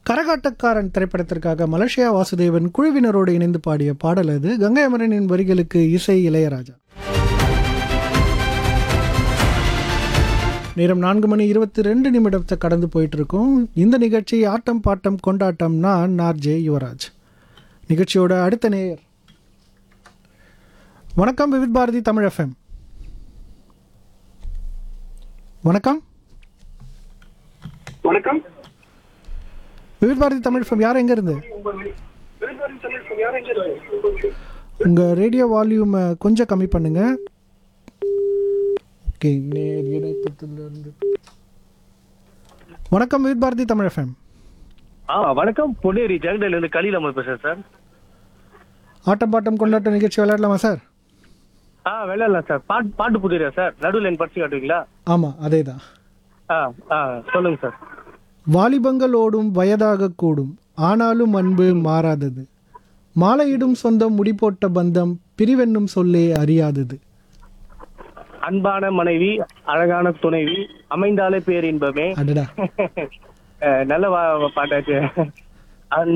கரகாட்டக்காரன் திரைப்படத்திற்காக மலேசியா வாசுதேவன் குழுவினரோடு இணைந்து பாடிய பாடல் அது கங்கை அமரனின் வரிகளுக்கு இசை இளையராஜா நேரம் நான்கு மணி இருபத்தி ரெண்டு நிமிடத்தை கடந்து போயிட்டு இருக்கோம் இந்த நிகழ்ச்சி ஆட்டம் பாட்டம் கொண்டாட்டம் நான் நார்ஜே யுவராஜ் நிகழ்ச்சியோட அடுத்த நேயர் வணக்கம் விவித் பாரதி தமிழ் எஃப்எம் வணக்கம் வணக்கம் விவித் பாரதி தமிழ் எஃப்எம் யார் எங்க இருந்து உங்க ரேடியோ வால்யூம் கொஞ்சம் கம்மி பண்ணுங்க ஓகே நேர் இணைப்பத்திலிருந்து வணக்கம் விவித் பாரதி தமிழ் எஃப்எம் ஆ வணக்கம் பொன்னேரி ஜெகடையில இருந்து கலியில் அமர் பேசுறேன் சார் ஆட்டம் பாட்டம் கொண்டாட்ட நிகழ்ச்சி விளையாடலாமா சார் ஆ விளையாடலாம் சார் பாட்டு பாட்டு புதிரியா சார் நடுவில் என் படிச்சு காட்டுவீங்களா ஆமாம் அதே தான் ஆ ஆ சொல்லுங்க சார் வாலிபங்கள் ஓடும் வயதாக கூடும் ஆனாலும் அன்பு மாறாதது மாலையிடும் சொந்தம் முடிபோட்ட பந்தம் பிரிவென்னும் சொல்லே அறியாதது அன்பான மனைவி அழகான துணைவி அமைந்தாலே பேரின்பமே அடடா அஹ், நல்ல வா- பாட்டாச்சு